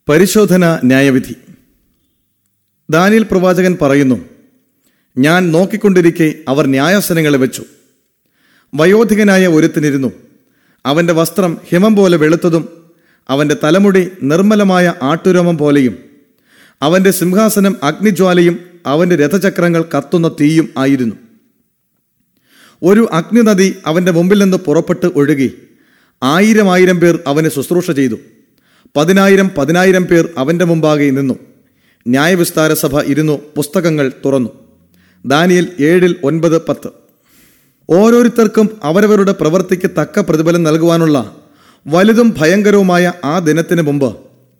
പരിശോധന ന്യായവിധി ദാനിയൽ പ്രവാചകൻ പറയുന്നു ഞാൻ നോക്കിക്കൊണ്ടിരിക്കെ അവർ ന്യായാസനങ്ങളെ വെച്ചു വയോധികനായ ഒരുത്തിനിരുന്നു അവന്റെ വസ്ത്രം ഹിമം പോലെ വെളുത്തതും അവന്റെ തലമുടി നിർമ്മലമായ ആട്ടുരോമം പോലെയും അവന്റെ സിംഹാസനം അഗ്നിജ്വാലയും അവന്റെ രഥചക്രങ്ങൾ കത്തുന്ന തീയും ആയിരുന്നു ഒരു അഗ്നിനദി അവന്റെ മുമ്പിൽ നിന്ന് പുറപ്പെട്ട് ഒഴുകി ആയിരം ആയിരം പേർ അവന് ശുശ്രൂഷ ചെയ്തു പതിനായിരം പതിനായിരം പേർ അവന്റെ മുമ്പാകെ നിന്നു ന്യായവിസ്താര സഭ ഇരുന്നു പുസ്തകങ്ങൾ തുറന്നു ദാനിയൽ ഏഴിൽ ഒൻപത് പത്ത് ഓരോരുത്തർക്കും അവരവരുടെ പ്രവൃത്തിക്ക് തക്ക പ്രതിഫലം നൽകുവാനുള്ള വലുതും ഭയങ്കരവുമായ ആ ദിനത്തിന് മുമ്പ്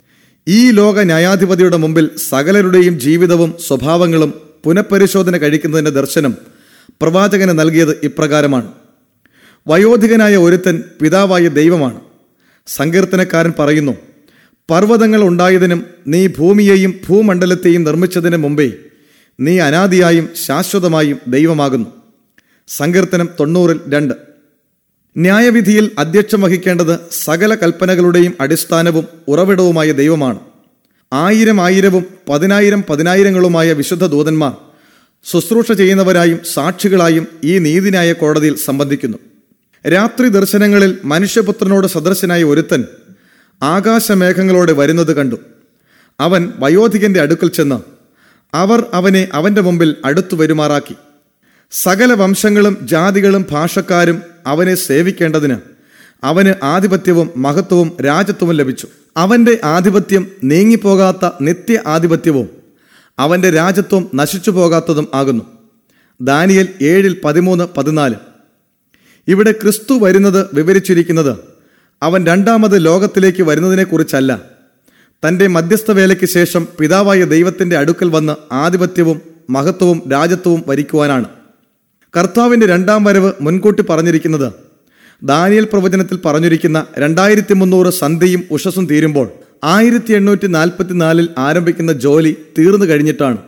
ഈ ലോക ന്യായാധിപതിയുടെ മുമ്പിൽ സകലരുടെയും ജീവിതവും സ്വഭാവങ്ങളും പുനഃപരിശോധന കഴിക്കുന്നതിന്റെ ദർശനം പ്രവാചകന് നൽകിയത് ഇപ്രകാരമാണ് വയോധികനായ ഒരുത്തൻ പിതാവായ ദൈവമാണ് സങ്കീർത്തനക്കാരൻ പറയുന്നു പർവ്വതങ്ങൾ ഉണ്ടായതിനും നീ ഭൂമിയെയും ഭൂമണ്ഡലത്തെയും നിർമ്മിച്ചതിന് മുമ്പേ നീ അനാദിയായും ശാശ്വതമായും ദൈവമാകുന്നു സങ്കീർത്തനം തൊണ്ണൂറിൽ രണ്ട് ന്യായവിധിയിൽ അധ്യക്ഷം വഹിക്കേണ്ടത് സകല കൽപ്പനകളുടെയും അടിസ്ഥാനവും ഉറവിടവുമായ ദൈവമാണ് ആയിരം ആയിരവും പതിനായിരം പതിനായിരങ്ങളുമായ വിശുദ്ധ ദൂതന്മാർ ശുശ്രൂഷ ചെയ്യുന്നവരായും സാക്ഷികളായും ഈ നീതിന്യായ കോടതിയിൽ സംബന്ധിക്കുന്നു രാത്രി ദർശനങ്ങളിൽ മനുഷ്യപുത്രനോട് സദൃശനായ ഒരുത്തൻ ആകാശമേഘങ്ങളോടെ വരുന്നത് കണ്ടു അവൻ വയോധികന്റെ അടുക്കൽ ചെന്ന് അവർ അവനെ അവന്റെ മുമ്പിൽ അടുത്തു വരുമാറാക്കി സകല വംശങ്ങളും ജാതികളും ഭാഷക്കാരും അവനെ സേവിക്കേണ്ടതിന് അവന് ആധിപത്യവും മഹത്വവും രാജത്വവും ലഭിച്ചു അവന്റെ ആധിപത്യം നീങ്ങിപ്പോകാത്ത നിത്യ ആധിപത്യവും അവന്റെ രാജത്വം നശിച്ചു പോകാത്തതും ആകുന്നു ദാനിയൽ ഏഴിൽ പതിമൂന്ന് പതിനാല് ഇവിടെ ക്രിസ്തു വരുന്നത് വിവരിച്ചിരിക്കുന്നത് അവൻ രണ്ടാമത് ലോകത്തിലേക്ക് വരുന്നതിനെക്കുറിച്ചല്ല തന്റെ മധ്യസ്ഥ വേലയ്ക്ക് ശേഷം പിതാവായ ദൈവത്തിന്റെ അടുക്കൽ വന്ന് ആധിപത്യവും മഹത്വവും രാജത്വവും വരിക്കുവാനാണ് കർത്താവിന്റെ രണ്ടാം വരവ് മുൻകൂട്ടി പറഞ്ഞിരിക്കുന്നത് ദാനിയൽ പ്രവചനത്തിൽ പറഞ്ഞിരിക്കുന്ന രണ്ടായിരത്തി മുന്നൂറ് സന്ധ്യയും ഉഷസും തീരുമ്പോൾ ആയിരത്തി എണ്ണൂറ്റി നാൽപ്പത്തിനാലിൽ ആരംഭിക്കുന്ന ജോലി തീർന്നു കഴിഞ്ഞിട്ടാണ്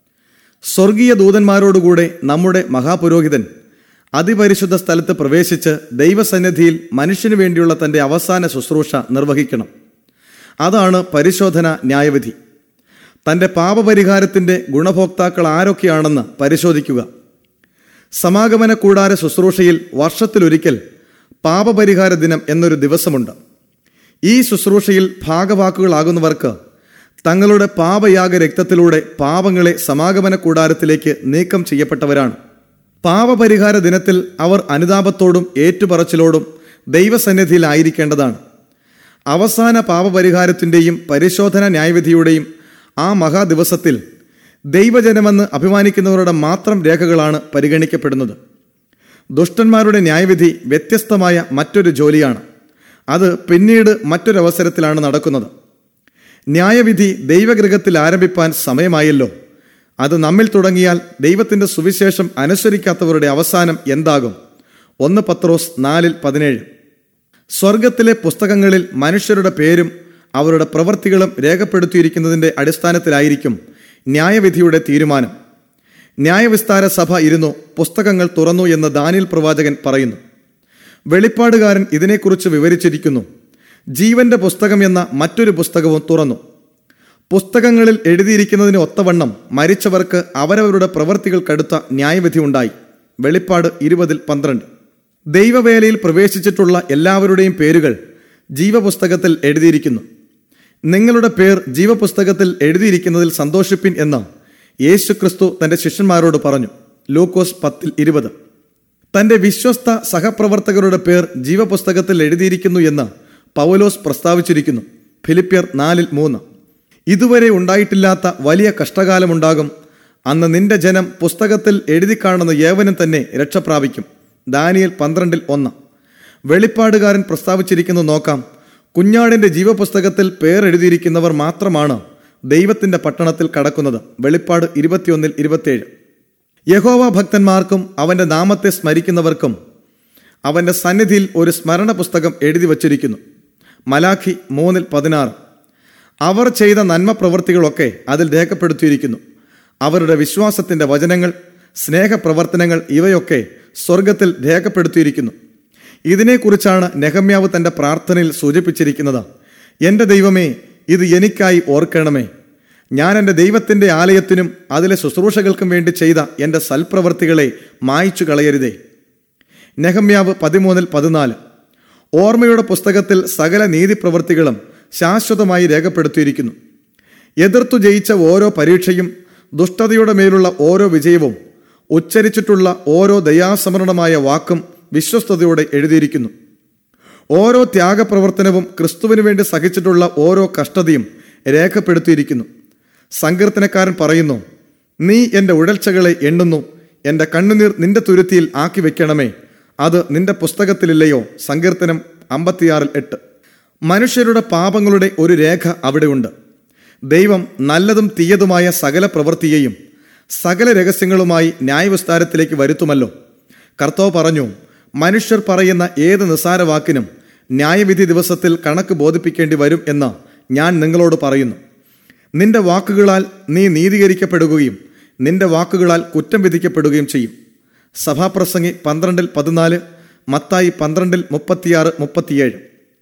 സ്വർഗീയ ദൂതന്മാരോടുകൂടെ നമ്മുടെ മഹാപുരോഹിതൻ അതിപരിശുദ്ധ സ്ഥലത്ത് പ്രവേശിച്ച് ദൈവസന്നിധിയിൽ മനുഷ്യന് വേണ്ടിയുള്ള തന്റെ അവസാന ശുശ്രൂഷ നിർവഹിക്കണം അതാണ് പരിശോധന ന്യായവിധി തന്റെ പാപപരിഹാരത്തിന്റെ ഗുണഭോക്താക്കൾ ആരൊക്കെയാണെന്ന് പരിശോധിക്കുക സമാഗമന കൂടാര ശുശ്രൂഷയിൽ വർഷത്തിലൊരിക്കൽ പാപപരിഹാര ദിനം എന്നൊരു ദിവസമുണ്ട് ഈ ശുശ്രൂഷയിൽ ഭാഗവാക്കുകളാകുന്നവർക്ക് തങ്ങളുടെ പാപയാഗ രക്തത്തിലൂടെ പാപങ്ങളെ സമാഗമന കൂടാരത്തിലേക്ക് നീക്കം ചെയ്യപ്പെട്ടവരാണ് പാപപരിഹാര ദിനത്തിൽ അവർ അനുതാപത്തോടും ഏറ്റുപറച്ചിലോടും ദൈവസന്നിധിയിലായിരിക്കേണ്ടതാണ് അവസാന പാപപരിഹാരത്തിൻ്റെയും പരിശോധന ന്യായവിധിയുടെയും ആ മഹാദിവസത്തിൽ ദൈവജനമെന്ന് അഭിമാനിക്കുന്നവരുടെ മാത്രം രേഖകളാണ് പരിഗണിക്കപ്പെടുന്നത് ദുഷ്ടന്മാരുടെ ന്യായവിധി വ്യത്യസ്തമായ മറ്റൊരു ജോലിയാണ് അത് പിന്നീട് മറ്റൊരവസരത്തിലാണ് നടക്കുന്നത് ന്യായവിധി ദൈവഗൃഹത്തിൽ ആരംഭിപ്പാൻ സമയമായല്ലോ അത് നമ്മിൽ തുടങ്ങിയാൽ ദൈവത്തിന്റെ സുവിശേഷം അനുസരിക്കാത്തവരുടെ അവസാനം എന്താകും ഒന്ന് പത്രോസ് നാലിൽ പതിനേഴ് സ്വർഗത്തിലെ പുസ്തകങ്ങളിൽ മനുഷ്യരുടെ പേരും അവരുടെ പ്രവൃത്തികളും രേഖപ്പെടുത്തിയിരിക്കുന്നതിന്റെ അടിസ്ഥാനത്തിലായിരിക്കും ന്യായവിധിയുടെ തീരുമാനം ന്യായവിസ്താര സഭ ഇരുന്നു പുസ്തകങ്ങൾ തുറന്നു എന്ന് ദാനിയൽ പ്രവാചകൻ പറയുന്നു വെളിപ്പാടുകാരൻ ഇതിനെക്കുറിച്ച് വിവരിച്ചിരിക്കുന്നു ജീവന്റെ പുസ്തകം എന്ന മറ്റൊരു പുസ്തകവും തുറന്നു പുസ്തകങ്ങളിൽ എഴുതിയിരിക്കുന്നതിന് ഒത്തവണ്ണം മരിച്ചവർക്ക് അവരവരുടെ പ്രവൃത്തികൾക്കടുത്ത ന്യായവിധി ഉണ്ടായി വെളിപ്പാട് ഇരുപതിൽ പന്ത്രണ്ട് ദൈവവേലയിൽ പ്രവേശിച്ചിട്ടുള്ള എല്ലാവരുടെയും പേരുകൾ ജീവപുസ്തകത്തിൽ എഴുതിയിരിക്കുന്നു നിങ്ങളുടെ പേർ ജീവപുസ്തകത്തിൽ എഴുതിയിരിക്കുന്നതിൽ സന്തോഷിപ്പിൻ എന്ന് യേശു ക്രിസ്തു തന്റെ ശിഷ്യന്മാരോട് പറഞ്ഞു ലൂക്കോസ് പത്തിൽ ഇരുപത് തന്റെ വിശ്വസ്ത സഹപ്രവർത്തകരുടെ പേർ ജീവപുസ്തകത്തിൽ എഴുതിയിരിക്കുന്നു എന്ന് പൗലോസ് പ്രസ്താവിച്ചിരിക്കുന്നു ഫിലിപ്പിയർ നാലിൽ മൂന്ന് ഇതുവരെ ഉണ്ടായിട്ടില്ലാത്ത വലിയ കഷ്ടകാലമുണ്ടാകും അന്ന് നിന്റെ ജനം പുസ്തകത്തിൽ എഴുതി കാണുന്ന ഏവനും തന്നെ രക്ഷപ്രാപിക്കും ദാനിയൽ പന്ത്രണ്ടിൽ ഒന്ന് വെളിപ്പാടുകാരൻ പ്രസ്താവിച്ചിരിക്കുന്നു നോക്കാം കുഞ്ഞാടിന്റെ ജീവപുസ്തകത്തിൽ പേരെഴുതിയിരിക്കുന്നവർ മാത്രമാണ് ദൈവത്തിന്റെ പട്ടണത്തിൽ കടക്കുന്നത് വെളിപ്പാട് ഇരുപത്തിയൊന്നിൽ ഇരുപത്തിയേഴ് യഹോവ ഭക്തന്മാർക്കും അവന്റെ നാമത്തെ സ്മരിക്കുന്നവർക്കും അവന്റെ സന്നിധിയിൽ ഒരു സ്മരണ പുസ്തകം എഴുതി വച്ചിരിക്കുന്നു മലാഖി മൂന്നിൽ പതിനാറ് അവർ ചെയ്ത നന്മ പ്രവൃത്തികളൊക്കെ അതിൽ രേഖപ്പെടുത്തിയിരിക്കുന്നു അവരുടെ വിശ്വാസത്തിന്റെ വചനങ്ങൾ സ്നേഹപ്രവർത്തനങ്ങൾ ഇവയൊക്കെ സ്വർഗത്തിൽ രേഖപ്പെടുത്തിയിരിക്കുന്നു ഇതിനെക്കുറിച്ചാണ് നെഹമ്യാവ് തന്റെ പ്രാർത്ഥനയിൽ സൂചിപ്പിച്ചിരിക്കുന്നത് എന്റെ ദൈവമേ ഇത് എനിക്കായി ഓർക്കണമേ ഞാൻ എൻ്റെ ദൈവത്തിൻ്റെ ആലയത്തിനും അതിലെ ശുശ്രൂഷകൾക്കും വേണ്ടി ചെയ്ത എൻ്റെ സൽപ്രവർത്തികളെ മായ്ച്ചു കളയരുതേ നെഹമ്യാവ് പതിമൂന്നിൽ പതിനാല് ഓർമ്മയുടെ പുസ്തകത്തിൽ സകല നീതിപ്രവൃത്തികളും ശാശ്വതമായി രേഖപ്പെടുത്തിയിരിക്കുന്നു എതിർത്തു ജയിച്ച ഓരോ പരീക്ഷയും ദുഷ്ടതയുടെ മേലുള്ള ഓരോ വിജയവും ഉച്ചരിച്ചിട്ടുള്ള ഓരോ ദയാസമരണമായ വാക്കും വിശ്വസ്തയോടെ എഴുതിയിരിക്കുന്നു ഓരോ ത്യാഗപ്രവർത്തനവും ക്രിസ്തുവിന് വേണ്ടി സഹിച്ചിട്ടുള്ള ഓരോ കഷ്ടതയും രേഖപ്പെടുത്തിയിരിക്കുന്നു സങ്കീർത്തനക്കാരൻ പറയുന്നു നീ എൻ്റെ ഉഴൽച്ചകളെ എണ്ണുന്നു എൻ്റെ കണ്ണുനീർ നിന്റെ തുരുത്തിയിൽ ആക്കി വെക്കണമേ അത് നിന്റെ പുസ്തകത്തിലില്ലയോ സങ്കീർത്തനം അമ്പത്തിയാറിൽ എട്ട് മനുഷ്യരുടെ പാപങ്ങളുടെ ഒരു രേഖ അവിടെയുണ്ട് ദൈവം നല്ലതും തീയതുമായ സകല പ്രവൃത്തിയെയും സകല രഹസ്യങ്ങളുമായി ന്യായവിസ്താരത്തിലേക്ക് വരുത്തുമല്ലോ കർത്താവ് പറഞ്ഞു മനുഷ്യർ പറയുന്ന ഏത് നിസാര വാക്കിനും ന്യായവിധി ദിവസത്തിൽ കണക്ക് ബോധിപ്പിക്കേണ്ടി വരും എന്ന് ഞാൻ നിങ്ങളോട് പറയുന്നു നിന്റെ വാക്കുകളാൽ നീ നീതീകരിക്കപ്പെടുകയും നിന്റെ വാക്കുകളാൽ കുറ്റം വിധിക്കപ്പെടുകയും ചെയ്യും സഭാപ്രസംഗി പന്ത്രണ്ടിൽ പതിനാല് മത്തായി പന്ത്രണ്ടിൽ മുപ്പത്തിയാറ് മുപ്പത്തിയേഴ്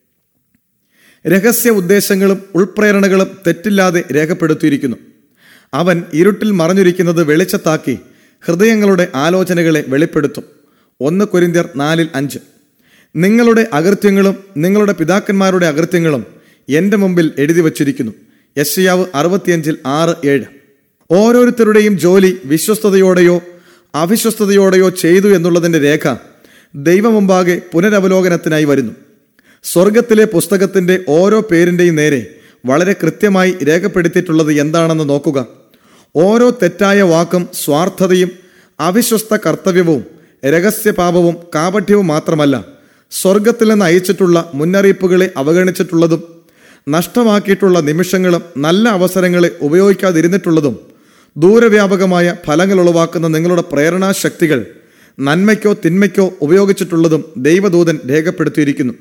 രഹസ്യ ഉദ്ദേശങ്ങളും ഉൾപ്രേരണകളും തെറ്റില്ലാതെ രേഖപ്പെടുത്തിയിരിക്കുന്നു അവൻ ഇരുട്ടിൽ മറഞ്ഞിരിക്കുന്നത് വെളിച്ചത്താക്കി ഹൃദയങ്ങളുടെ ആലോചനകളെ വെളിപ്പെടുത്തും ഒന്ന് കൊരിന്ത്യർ നാലിൽ അഞ്ച് നിങ്ങളുടെ അകൃത്യങ്ങളും നിങ്ങളുടെ പിതാക്കന്മാരുടെ അകൃത്യങ്ങളും എൻ്റെ മുമ്പിൽ എഴുതി വച്ചിരിക്കുന്നു യശയാവ് അറുപത്തിയഞ്ചിൽ ആറ് ഏഴ് ഓരോരുത്തരുടെയും ജോലി വിശ്വസ്തയോടെയോ അവിശ്വസ്തയോടെയോ ചെയ്തു എന്നുള്ളതിൻ്റെ രേഖ ദൈവമുമ്പാകെ പുനരവലോകനത്തിനായി വരുന്നു സ്വർഗത്തിലെ പുസ്തകത്തിന്റെ ഓരോ പേരിന്റെയും നേരെ വളരെ കൃത്യമായി രേഖപ്പെടുത്തിയിട്ടുള്ളത് എന്താണെന്ന് നോക്കുക ഓരോ തെറ്റായ വാക്കും സ്വാർത്ഥതയും അവിശ്വസ്ത കർത്തവ്യവും രഹസ്യപാപവും കാപഠ്യവും മാത്രമല്ല സ്വർഗത്തിൽ നിന്ന് അയച്ചിട്ടുള്ള മുന്നറിയിപ്പുകളെ അവഗണിച്ചിട്ടുള്ളതും നഷ്ടമാക്കിയിട്ടുള്ള നിമിഷങ്ങളും നല്ല അവസരങ്ങളെ ഉപയോഗിക്കാതിരുന്നിട്ടുള്ളതും ദൂരവ്യാപകമായ ഫലങ്ങൾ ഉളവാക്കുന്ന നിങ്ങളുടെ പ്രേരണാശക്തികൾ നന്മയ്ക്കോ തിന്മയ്ക്കോ ഉപയോഗിച്ചിട്ടുള്ളതും ദൈവദൂതൻ രേഖപ്പെടുത്തിയിരിക്കുന്നു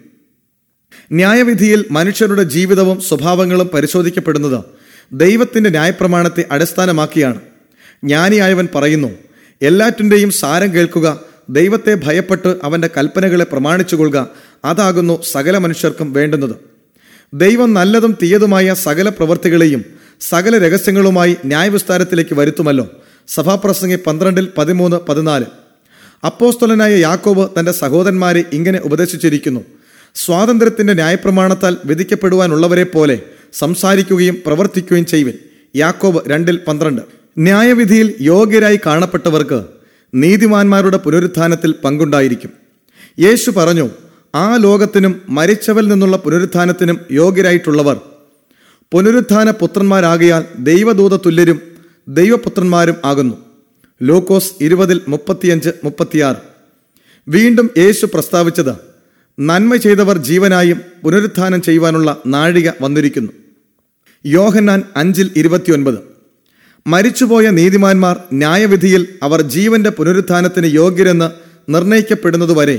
ന്യായവിധിയിൽ മനുഷ്യരുടെ ജീവിതവും സ്വഭാവങ്ങളും പരിശോധിക്കപ്പെടുന്നത് ദൈവത്തിന്റെ ന്യായപ്രമാണത്തെ അടിസ്ഥാനമാക്കിയാണ് ജ്ഞാനിയായവൻ പറയുന്നു എല്ലാറ്റിൻ്റെയും സാരം കേൾക്കുക ദൈവത്തെ ഭയപ്പെട്ട് അവന്റെ കൽപ്പനകളെ പ്രമാണിച്ചുകൊള്ളുക അതാകുന്നു സകല മനുഷ്യർക്കും വേണ്ടുന്നത് ദൈവം നല്ലതും തീയതുമായ സകല പ്രവൃത്തികളെയും സകല രഹസ്യങ്ങളുമായി ന്യായവിസ്താരത്തിലേക്ക് വരുത്തുമല്ലോ സഭാപ്രസംഗി പന്ത്രണ്ടിൽ പതിമൂന്ന് പതിനാല് അപ്പോസ്തലനായ യാക്കോബ് തന്റെ സഹോദരന്മാരെ ഇങ്ങനെ ഉപദേശിച്ചിരിക്കുന്നു സ്വാതന്ത്ര്യത്തിന്റെ ന്യായപ്രമാണത്താൽ വിധിക്കപ്പെടുവാനുള്ളവരെ പോലെ സംസാരിക്കുകയും പ്രവർത്തിക്കുകയും ചെയ്യുവിൻ യാക്കോബ് രണ്ടിൽ പന്ത്രണ്ട് ന്യായവിധിയിൽ യോഗ്യരായി കാണപ്പെട്ടവർക്ക് നീതിമാന്മാരുടെ പുനരുത്ഥാനത്തിൽ പങ്കുണ്ടായിരിക്കും യേശു പറഞ്ഞു ആ ലോകത്തിനും മരിച്ചവൽ നിന്നുള്ള പുനരുത്ഥാനത്തിനും യോഗ്യരായിട്ടുള്ളവർ പുനരുത്ഥാന പുത്രന്മാരാകിയാൽ ദൈവദൂത തുല്യരും ദൈവപുത്രന്മാരും ആകുന്നു ലൂക്കോസ് ഇരുപതിൽ മുപ്പത്തിയഞ്ച് മുപ്പത്തിയാറ് വീണ്ടും യേശു പ്രസ്താവിച്ചത് നന്മ ചെയ്തവർ ജീവനായും പുനരുത്ഥാനം ചെയ്യുവാനുള്ള നാഴിക വന്നിരിക്കുന്നു യോഹന്നാൻ അഞ്ചിൽ ഇരുപത്തിയൊൻപത് മരിച്ചുപോയ നീതിമാന്മാർ ന്യായവിധിയിൽ അവർ ജീവന്റെ പുനരുത്ഥാനത്തിന് യോഗ്യരെന്ന് നിർണയിക്കപ്പെടുന്നതുവരെ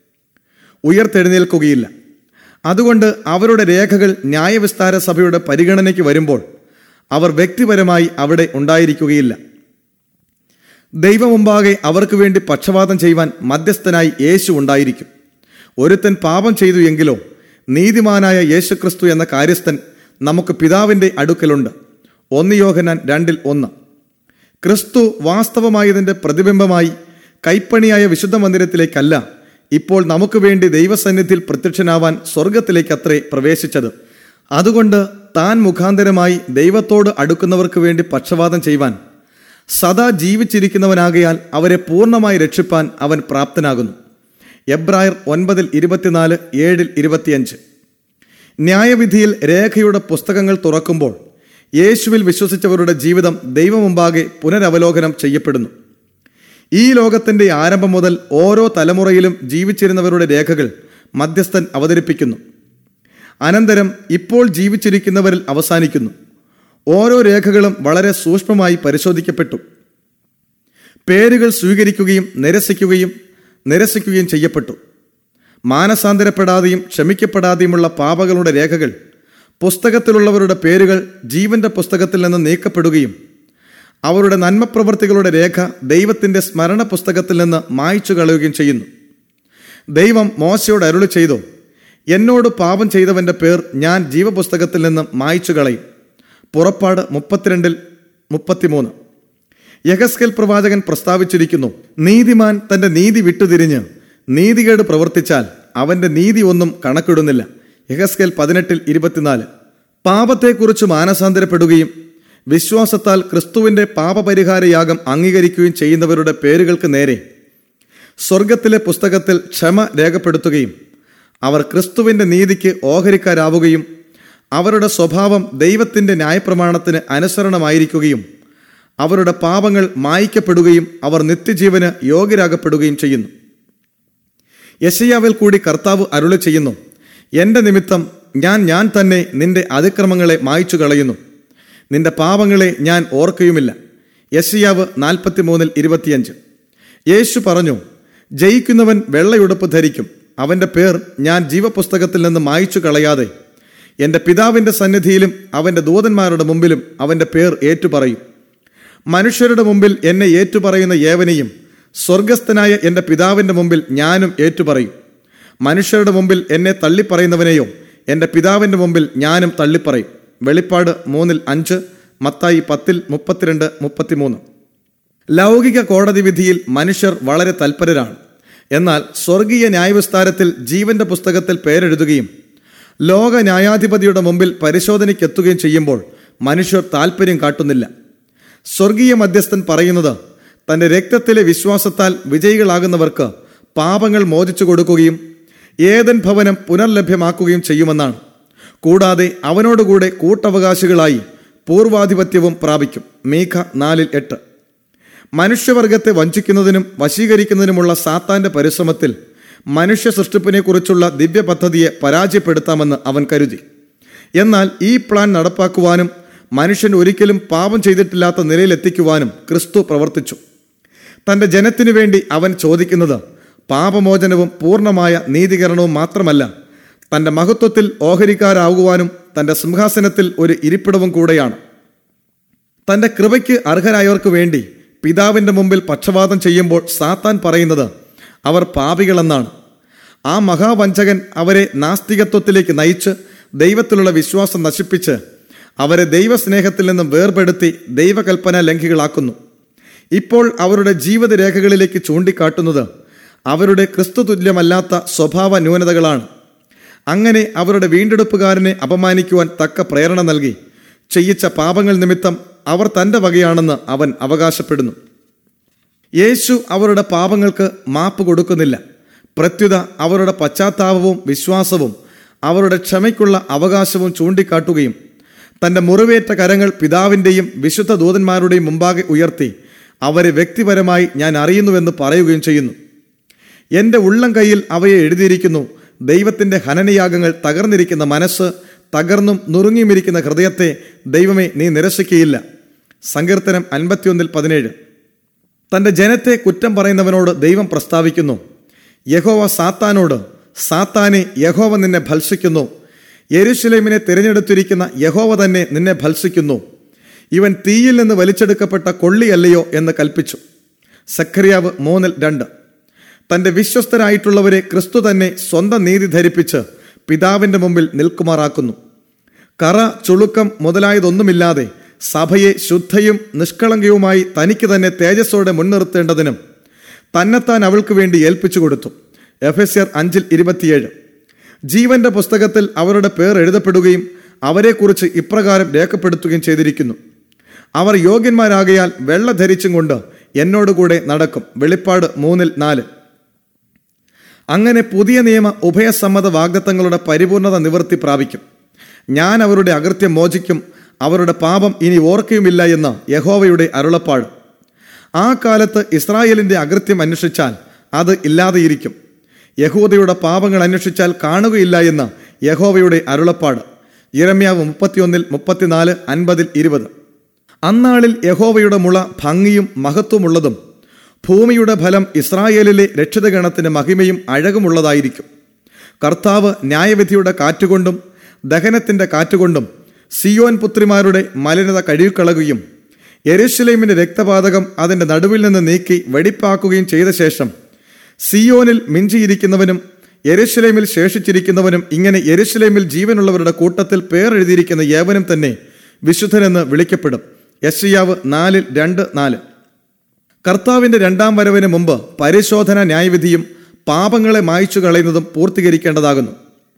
ഉയർത്തെഴുന്നേൽക്കുകയില്ല അതുകൊണ്ട് അവരുടെ രേഖകൾ ന്യായവിസ്താര സഭയുടെ പരിഗണനയ്ക്ക് വരുമ്പോൾ അവർ വ്യക്തിപരമായി അവിടെ ഉണ്ടായിരിക്കുകയില്ല ദൈവമുമ്പാകെ അവർക്ക് വേണ്ടി പക്ഷപാതം ചെയ്യുവാൻ മധ്യസ്ഥനായി യേശു ഉണ്ടായിരിക്കും ഒരുത്തൻ പാപം ചെയ്തു എങ്കിലോ നീതിമാനായ യേശുക്രിസ്തു എന്ന കാര്യസ്ഥൻ നമുക്ക് പിതാവിൻ്റെ അടുക്കലുണ്ട് ഒന്ന് യോഹനാൻ രണ്ടിൽ ഒന്ന് ക്രിസ്തു വാസ്തവമായതിൻ്റെ പ്രതിബിംബമായി കൈപ്പണിയായ വിശുദ്ധ മന്ദിരത്തിലേക്കല്ല ഇപ്പോൾ നമുക്ക് വേണ്ടി ദൈവസന്നിധിയിൽ പ്രത്യക്ഷനാവാൻ സ്വർഗത്തിലേക്കത്രേ പ്രവേശിച്ചത് അതുകൊണ്ട് താൻ മുഖാന്തരമായി ദൈവത്തോട് അടുക്കുന്നവർക്ക് വേണ്ടി പക്ഷപാതം ചെയ്യുവാൻ സദാ ജീവിച്ചിരിക്കുന്നവനാകയാൽ അവരെ പൂർണ്ണമായി രക്ഷിപ്പാൻ അവൻ പ്രാപ്തനാകുന്നു എബ്രായർ ഒൻപതിൽ ഇരുപത്തിനാല് ഏഴിൽ ഇരുപത്തിയഞ്ച് ന്യായവിധിയിൽ രേഖയുടെ പുസ്തകങ്ങൾ തുറക്കുമ്പോൾ യേശുവിൽ വിശ്വസിച്ചവരുടെ ജീവിതം ദൈവമുമ്പാകെ പുനരവലോകനം ചെയ്യപ്പെടുന്നു ഈ ലോകത്തിന്റെ ആരംഭം മുതൽ ഓരോ തലമുറയിലും ജീവിച്ചിരുന്നവരുടെ രേഖകൾ മധ്യസ്ഥൻ അവതരിപ്പിക്കുന്നു അനന്തരം ഇപ്പോൾ ജീവിച്ചിരിക്കുന്നവരിൽ അവസാനിക്കുന്നു ഓരോ രേഖകളും വളരെ സൂക്ഷ്മമായി പരിശോധിക്കപ്പെട്ടു പേരുകൾ സ്വീകരിക്കുകയും നിരസിക്കുകയും നിരസിക്കുകയും ചെയ്യപ്പെട്ടു മാനസാന്തരപ്പെടാതെയും ക്ഷമിക്കപ്പെടാതെയുമുള്ള പാപകളുടെ രേഖകൾ പുസ്തകത്തിലുള്ളവരുടെ പേരുകൾ ജീവന്റെ പുസ്തകത്തിൽ നിന്ന് നീക്കപ്പെടുകയും അവരുടെ നന്മപ്രവൃത്തികളുടെ രേഖ ദൈവത്തിന്റെ സ്മരണ പുസ്തകത്തിൽ നിന്ന് മായ്ച്ചു കളയുകയും ചെയ്യുന്നു ദൈവം മോശയോട് അരുളി ചെയ്തു എന്നോട് പാപം ചെയ്തവന്റെ പേർ ഞാൻ ജീവപുസ്തകത്തിൽ നിന്ന് മായ്ച്ചു കളയും പുറപ്പാട് മുപ്പത്തിരണ്ടിൽ മുപ്പത്തിമൂന്ന് യഹസ്കേൽ പ്രവാചകൻ പ്രസ്താവിച്ചിരിക്കുന്നു നീതിമാൻ തന്റെ നീതി വിട്ടുതിരിഞ്ഞ് നീതികേട് പ്രവർത്തിച്ചാൽ അവന്റെ നീതി ഒന്നും കണക്കിടുന്നില്ല യഹസ്കേൽ പതിനെട്ടിൽ ഇരുപത്തിനാല് പാപത്തെക്കുറിച്ച് മാനസാന്തരപ്പെടുകയും വിശ്വാസത്താൽ ക്രിസ്തുവിന്റെ പാപപരിഹാരയാഗം അംഗീകരിക്കുകയും ചെയ്യുന്നവരുടെ പേരുകൾക്ക് നേരെ സ്വർഗത്തിലെ പുസ്തകത്തിൽ ക്ഷമ രേഖപ്പെടുത്തുകയും അവർ ക്രിസ്തുവിന്റെ നീതിക്ക് ഓഹരിക്കാരാവുകയും അവരുടെ സ്വഭാവം ദൈവത്തിന്റെ ന്യായപ്രമാണത്തിന് അനുസരണമായിരിക്കുകയും അവരുടെ പാപങ്ങൾ മായ്ക്കപ്പെടുകയും അവർ നിത്യജീവന് യോഗ്യരാകപ്പെടുകയും ചെയ്യുന്നു യശയാവിൽ കൂടി കർത്താവ് അരുളി ചെയ്യുന്നു എന്റെ നിമിത്തം ഞാൻ ഞാൻ തന്നെ നിന്റെ അതിക്രമങ്ങളെ മായ്ച്ചു കളയുന്നു നിന്റെ പാപങ്ങളെ ഞാൻ ഓർക്കുകയുമില്ല യശയാവ് നാൽപ്പത്തിമൂന്നിൽ ഇരുപത്തിയഞ്ച് യേശു പറഞ്ഞു ജയിക്കുന്നവൻ വെള്ളയുടുപ്പ് ധരിക്കും അവന്റെ പേർ ഞാൻ ജീവപുസ്തകത്തിൽ നിന്ന് മായ്ച്ചു കളയാതെ എൻ്റെ പിതാവിൻ്റെ സന്നിധിയിലും അവൻ്റെ ദൂതന്മാരുടെ മുമ്പിലും അവൻ്റെ പേർ ഏറ്റുപറയും മനുഷ്യരുടെ മുമ്പിൽ എന്നെ ഏറ്റുപറയുന്ന ഏവനെയും സ്വർഗസ്ഥനായ എൻ്റെ പിതാവിൻ്റെ മുമ്പിൽ ഞാനും ഏറ്റുപറയും മനുഷ്യരുടെ മുമ്പിൽ എന്നെ തള്ളിപ്പറയുന്നവനെയോ എൻ്റെ പിതാവിൻ്റെ മുമ്പിൽ ഞാനും തള്ളിപ്പറയും വെളിപ്പാട് മൂന്നിൽ അഞ്ച് മത്തായി പത്തിൽ മുപ്പത്തിരണ്ട് മുപ്പത്തിമൂന്ന് ലൗകിക കോടതി വിധിയിൽ മനുഷ്യർ വളരെ തൽപരരാണ് എന്നാൽ സ്വർഗീയ ന്യായവിസ്താരത്തിൽ ജീവന്റെ പുസ്തകത്തിൽ പേരെഴുതുകയും ലോക ന്യായാധിപതിയുടെ മുമ്പിൽ പരിശോധനയ്ക്കെത്തുകയും ചെയ്യുമ്പോൾ മനുഷ്യർ താല്പര്യം കാട്ടുന്നില്ല സ്വർഗീയ മധ്യസ്ഥൻ പറയുന്നത് തന്റെ രക്തത്തിലെ വിശ്വാസത്താൽ വിജയികളാകുന്നവർക്ക് പാപങ്ങൾ മോചിച്ചു കൊടുക്കുകയും ഏതൻ ഭവനം പുനർലഭ്യമാക്കുകയും ചെയ്യുമെന്നാണ് കൂടാതെ അവനോടുകൂടെ കൂട്ടവകാശികളായി പൂർവാധിപത്യവും പ്രാപിക്കും മീഖ നാലിൽ എട്ട് മനുഷ്യവർഗത്തെ വഞ്ചിക്കുന്നതിനും വശീകരിക്കുന്നതിനുമുള്ള സാത്താന്റെ പരിശ്രമത്തിൽ മനുഷ്യ സൃഷ്ടിപ്പിനെക്കുറിച്ചുള്ള ദിവ്യ പദ്ധതിയെ പരാജയപ്പെടുത്താമെന്ന് അവൻ കരുതി എന്നാൽ ഈ പ്ലാൻ നടപ്പാക്കുവാനും മനുഷ്യൻ ഒരിക്കലും പാപം ചെയ്തിട്ടില്ലാത്ത നിലയിലെത്തിക്കുവാനും ക്രിസ്തു പ്രവർത്തിച്ചു തന്റെ ജനത്തിനു വേണ്ടി അവൻ ചോദിക്കുന്നത് പാപമോചനവും പൂർണ്ണമായ നീതീകരണവും മാത്രമല്ല തന്റെ മഹത്വത്തിൽ ഓഹരിക്കാരാകുവാനും തന്റെ സിംഹാസനത്തിൽ ഒരു ഇരിപ്പിടവും കൂടെയാണ് തന്റെ കൃപയ്ക്ക് അർഹരായവർക്ക് വേണ്ടി പിതാവിന്റെ മുമ്പിൽ പക്ഷപാതം ചെയ്യുമ്പോൾ സാത്താൻ പറയുന്നത് അവർ പാപികളെന്നാണ് ആ മഹാവഞ്ചകൻ അവരെ നാസ്തികത്വത്തിലേക്ക് നയിച്ച് ദൈവത്തിലുള്ള വിശ്വാസം നശിപ്പിച്ച് അവരെ ദൈവസ്നേഹത്തിൽ നിന്നും വേർപെടുത്തി ദൈവകൽപ്പന ലംഘികളാക്കുന്നു ഇപ്പോൾ അവരുടെ ജീവിതരേഖകളിലേക്ക് ചൂണ്ടിക്കാട്ടുന്നത് അവരുടെ ക്രിസ്തുതുല്യമല്ലാത്ത സ്വഭാവ ന്യൂനതകളാണ് അങ്ങനെ അവരുടെ വീണ്ടെടുപ്പുകാരനെ അപമാനിക്കുവാൻ തക്ക പ്രേരണ നൽകി ചെയ്യിച്ച പാപങ്ങൾ നിമിത്തം അവർ തൻ്റെ വകയാണെന്ന് അവൻ അവകാശപ്പെടുന്നു യേശു അവരുടെ പാപങ്ങൾക്ക് മാപ്പ് കൊടുക്കുന്നില്ല പ്രത്യുത അവരുടെ പശ്ചാത്താപവും വിശ്വാസവും അവരുടെ ക്ഷമയ്ക്കുള്ള അവകാശവും ചൂണ്ടിക്കാട്ടുകയും തന്റെ മുറിവേറ്റ കരങ്ങൾ പിതാവിൻ്റെയും വിശുദ്ധ ദൂതന്മാരുടെയും മുമ്പാകെ ഉയർത്തി അവരെ വ്യക്തിപരമായി ഞാൻ അറിയുന്നുവെന്ന് പറയുകയും ചെയ്യുന്നു എൻ്റെ ഉള്ളം കയ്യിൽ അവയെ എഴുതിയിരിക്കുന്നു ദൈവത്തിൻ്റെ ഹനനയാഗങ്ങൾ തകർന്നിരിക്കുന്ന മനസ്സ് തകർന്നും നുറുങ്ങിയുമിരിക്കുന്ന ഹൃദയത്തെ ദൈവമേ നീ നിരസിക്കുകയില്ല സങ്കീർത്തനം അൻപത്തിയൊന്നിൽ പതിനേഴ് തന്റെ ജനത്തെ കുറ്റം പറയുന്നവനോട് ദൈവം പ്രസ്താവിക്കുന്നു യഹോവ സാത്താനോട് സാത്താനെ യഹോവ നിന്നെ ഭത്സിക്കുന്നു യെരുശലേമിനെ തിരഞ്ഞെടുത്തിരിക്കുന്ന യഹോവ തന്നെ നിന്നെ ഭത്സിക്കുന്നു ഇവൻ തീയിൽ നിന്ന് വലിച്ചെടുക്കപ്പെട്ട കൊള്ളിയല്ലയോ എന്ന് കൽപ്പിച്ചു സഖറിയാവ് മൂന്നിൽ രണ്ട് തന്റെ വിശ്വസ്തരായിട്ടുള്ളവരെ ക്രിസ്തു തന്നെ സ്വന്തം നീതി ധരിപ്പിച്ച് പിതാവിന്റെ മുമ്പിൽ നിൽക്കുമാറാക്കുന്നു കറ ചുളുക്കം മുതലായതൊന്നുമില്ലാതെ സഭയെ ശുദ്ധയും നിഷ്കളങ്കയുമായി തനിക്ക് തന്നെ തേജസ്സോടെ മുൻനിർത്തേണ്ടതിനും തന്നെത്താൻ അവൾക്ക് വേണ്ടി ഏൽപ്പിച്ചു കൊടുത്തു എഫെസ്യർ അഞ്ചിൽ ഇരുപത്തിയേഴ് ജീവന്റെ പുസ്തകത്തിൽ അവരുടെ പേർ എഴുതപ്പെടുകയും അവരെക്കുറിച്ച് ഇപ്രകാരം രേഖപ്പെടുത്തുകയും ചെയ്തിരിക്കുന്നു അവർ യോഗ്യന്മാരാകയാൽ വെള്ള ധരിച്ചും കൊണ്ട് എന്നോടുകൂടെ നടക്കും വെളിപ്പാട് മൂന്നിൽ നാല് അങ്ങനെ പുതിയ നിയമ ഉഭയസമ്മത വാഗ്ദത്തങ്ങളുടെ പരിപൂർണത നിവൃത്തി പ്രാപിക്കും ഞാൻ അവരുടെ അകൃത്യം മോചിക്കും അവരുടെ പാപം ഇനി ഓർക്കുകയുമില്ല എന്ന് യഹോവയുടെ അരുളപ്പാട് ആ കാലത്ത് ഇസ്രായേലിന്റെ അകൃത്യം അന്വേഷിച്ചാൽ അത് ഇല്ലാതെയിരിക്കും യഹൂദയുടെ പാപങ്ങൾ അന്വേഷിച്ചാൽ കാണുകയില്ല എന്ന് യഹോവയുടെ അരുളപ്പാട് ഇരമ്യാവ് മുപ്പത്തിയൊന്നിൽ മുപ്പത്തിനാല് അൻപതിൽ ഇരുപത് അന്നാളിൽ യഹോവയുടെ മുള ഭംഗിയും മഹത്വമുള്ളതും ഭൂമിയുടെ ഫലം ഇസ്രായേലിലെ രക്ഷിതഗണത്തിന് മഹിമയും അഴകുമുള്ളതായിരിക്കും കർത്താവ് ന്യായവിധിയുടെ കാറ്റുകൊണ്ടും ദഹനത്തിന്റെ കാറ്റുകൊണ്ടും സിയോൻ പുത്രിമാരുടെ മലിനത കഴുകിക്കളയുകയും എരുശലേമിന്റെ രക്തപാതകം അതിന്റെ നടുവിൽ നിന്ന് നീക്കി വെടിപ്പാക്കുകയും ചെയ്ത ശേഷം സിയോനിൽ മിഞ്ചിയിരിക്കുന്നവനും യെരുശലേമിൽ ശേഷിച്ചിരിക്കുന്നവനും ഇങ്ങനെ യെരുശലേമിൽ ജീവനുള്ളവരുടെ കൂട്ടത്തിൽ പേർ എഴുതിയിരിക്കുന്ന ഏവനും തന്നെ വിശുദ്ധനെന്ന് വിളിക്കപ്പെടും യശയാവ് നാലിൽ രണ്ട് നാല് കർത്താവിന്റെ രണ്ടാം വരവിന് മുമ്പ് പരിശോധന ന്യായവിധിയും പാപങ്ങളെ മായ്ച്ചു കളയുന്നതും പൂർത്തീകരിക്കേണ്ടതാകുന്നു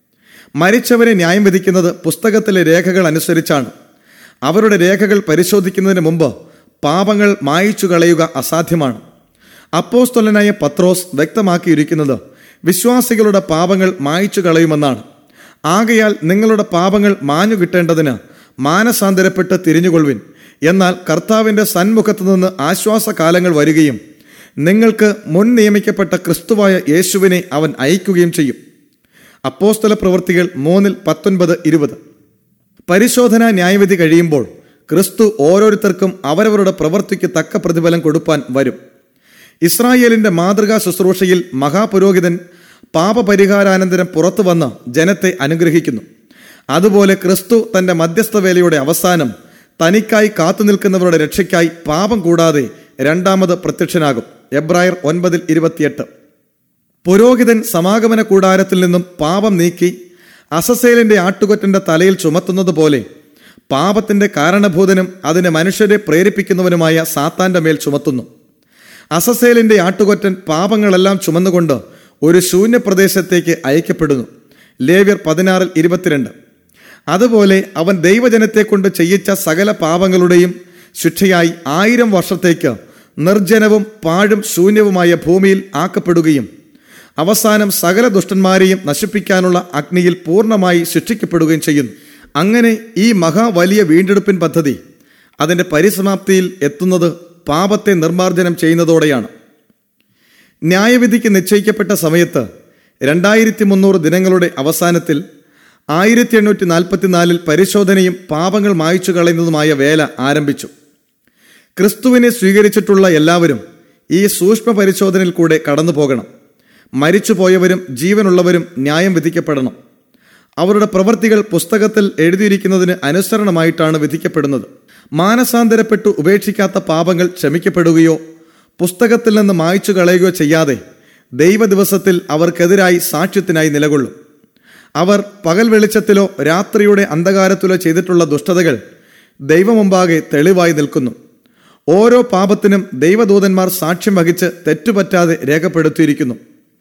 മരിച്ചവരെ ന്യായം വിധിക്കുന്നത് പുസ്തകത്തിലെ രേഖകൾ അനുസരിച്ചാണ് അവരുടെ രേഖകൾ പരിശോധിക്കുന്നതിന് മുമ്പ് പാപങ്ങൾ മായ്ച്ചു കളയുക അസാധ്യമാണ് അപ്പോസ്തൊലനായ പത്രോസ് വ്യക്തമാക്കിയിരിക്കുന്നത് വിശ്വാസികളുടെ പാപങ്ങൾ മായ്ച്ചു കളയുമെന്നാണ് ആകയാൽ നിങ്ങളുടെ പാപങ്ങൾ മാഞ്ഞു കിട്ടേണ്ടതിന് മാനസാന്തരപ്പെട്ട് തിരിഞ്ഞുകൊള്ളുവിൻ എന്നാൽ കർത്താവിൻ്റെ സന്മുഖത്തു നിന്ന് ആശ്വാസകാലങ്ങൾ വരികയും നിങ്ങൾക്ക് മുൻ നിയമിക്കപ്പെട്ട ക്രിസ്തുവായ യേശുവിനെ അവൻ അയക്കുകയും ചെയ്യും അപ്പോസ്തല പ്രവൃത്തികൾ മൂന്നിൽ പത്തൊൻപത് ഇരുപത് പരിശോധന ന്യായവിധി കഴിയുമ്പോൾ ക്രിസ്തു ഓരോരുത്തർക്കും അവരവരുടെ പ്രവൃത്തിക്ക് തക്ക പ്രതിഫലം കൊടുപ്പാൻ വരും ഇസ്രായേലിന്റെ മാതൃകാ ശുശ്രൂഷയിൽ മഹാപുരോഹിതൻ പാപപരിഹാരാനന്തരം പുറത്തു വന്ന് ജനത്തെ അനുഗ്രഹിക്കുന്നു അതുപോലെ ക്രിസ്തു തന്റെ മധ്യസ്ഥ വേലയുടെ അവസാനം തനിക്കായി കാത്തുനിൽക്കുന്നവരുടെ രക്ഷയ്ക്കായി പാപം കൂടാതെ രണ്ടാമത് പ്രത്യക്ഷനാകും എബ്രായർ ഒൻപതിൽ ഇരുപത്തിയെട്ട് പുരോഹിതൻ സമാഗമന കൂടാരത്തിൽ നിന്നും പാപം നീക്കി അസസേലിന്റെ ആട്ടുകൊറ്റന്റെ തലയിൽ ചുമത്തുന്നത് പോലെ പാപത്തിന്റെ കാരണഭൂതനും അതിനെ മനുഷ്യരെ പ്രേരിപ്പിക്കുന്നവനുമായ സാത്താന്റെ മേൽ ചുമത്തുന്നു അസസേലിന്റെ ആട്ടുകൊറ്റൻ പാപങ്ങളെല്ലാം ചുമന്നുകൊണ്ട് ഒരു ശൂന്യപ്രദേശത്തേക്ക് അയക്കപ്പെടുന്നു ലേവ്യർ പതിനാറിൽ ഇരുപത്തിരണ്ട് അതുപോലെ അവൻ ദൈവജനത്തെ കൊണ്ട് ചെയ്യിച്ച സകല പാപങ്ങളുടെയും ശിക്ഷയായി ആയിരം വർഷത്തേക്ക് നിർജ്ജനവും പാഴും ശൂന്യവുമായ ഭൂമിയിൽ ആക്കപ്പെടുകയും അവസാനം സകല ദുഷ്ടന്മാരെയും നശിപ്പിക്കാനുള്ള അഗ്നിയിൽ പൂർണ്ണമായി ശിക്ഷിക്കപ്പെടുകയും ചെയ്യുന്നു അങ്ങനെ ഈ മഹാവലിയ വീണ്ടെടുപ്പിൻ പദ്ധതി അതിൻ്റെ പരിസമാപ്തിയിൽ എത്തുന്നത് പാപത്തെ നിർമ്മാർജ്ജനം ചെയ്യുന്നതോടെയാണ് ന്യായവിധിക്ക് നിശ്ചയിക്കപ്പെട്ട സമയത്ത് രണ്ടായിരത്തി മുന്നൂറ് ദിനങ്ങളുടെ അവസാനത്തിൽ ആയിരത്തി എണ്ണൂറ്റി നാൽപ്പത്തിനാലിൽ പരിശോധനയും പാപങ്ങൾ മായ്ച്ചു കളയുന്നതുമായ വേല ആരംഭിച്ചു ക്രിസ്തുവിനെ സ്വീകരിച്ചിട്ടുള്ള എല്ലാവരും ഈ സൂക്ഷ്മ പരിശോധനയിൽ കൂടെ കടന്നു പോകണം മരിച്ചുപോയവരും ജീവനുള്ളവരും ന്യായം വിധിക്കപ്പെടണം അവരുടെ പ്രവൃത്തികൾ പുസ്തകത്തിൽ എഴുതിയിരിക്കുന്നതിന് അനുസരണമായിട്ടാണ് വിധിക്കപ്പെടുന്നത് മാനസാന്തരപ്പെട്ടു ഉപേക്ഷിക്കാത്ത പാപങ്ങൾ ക്ഷമിക്കപ്പെടുകയോ പുസ്തകത്തിൽ നിന്ന് മായ്ച്ചു കളയുകയോ ചെയ്യാതെ ദൈവദിവസത്തിൽ അവർക്കെതിരായി സാക്ഷ്യത്തിനായി നിലകൊള്ളും അവർ പകൽ വെളിച്ചത്തിലോ രാത്രിയുടെ അന്ധകാരത്തിലോ ചെയ്തിട്ടുള്ള ദുഷ്ടതകൾ ദൈവമുമ്പാകെ തെളിവായി നിൽക്കുന്നു ഓരോ പാപത്തിനും ദൈവദൂതന്മാർ സാക്ഷ്യം വഹിച്ച് തെറ്റുപറ്റാതെ രേഖപ്പെടുത്തിയിരിക്കുന്നു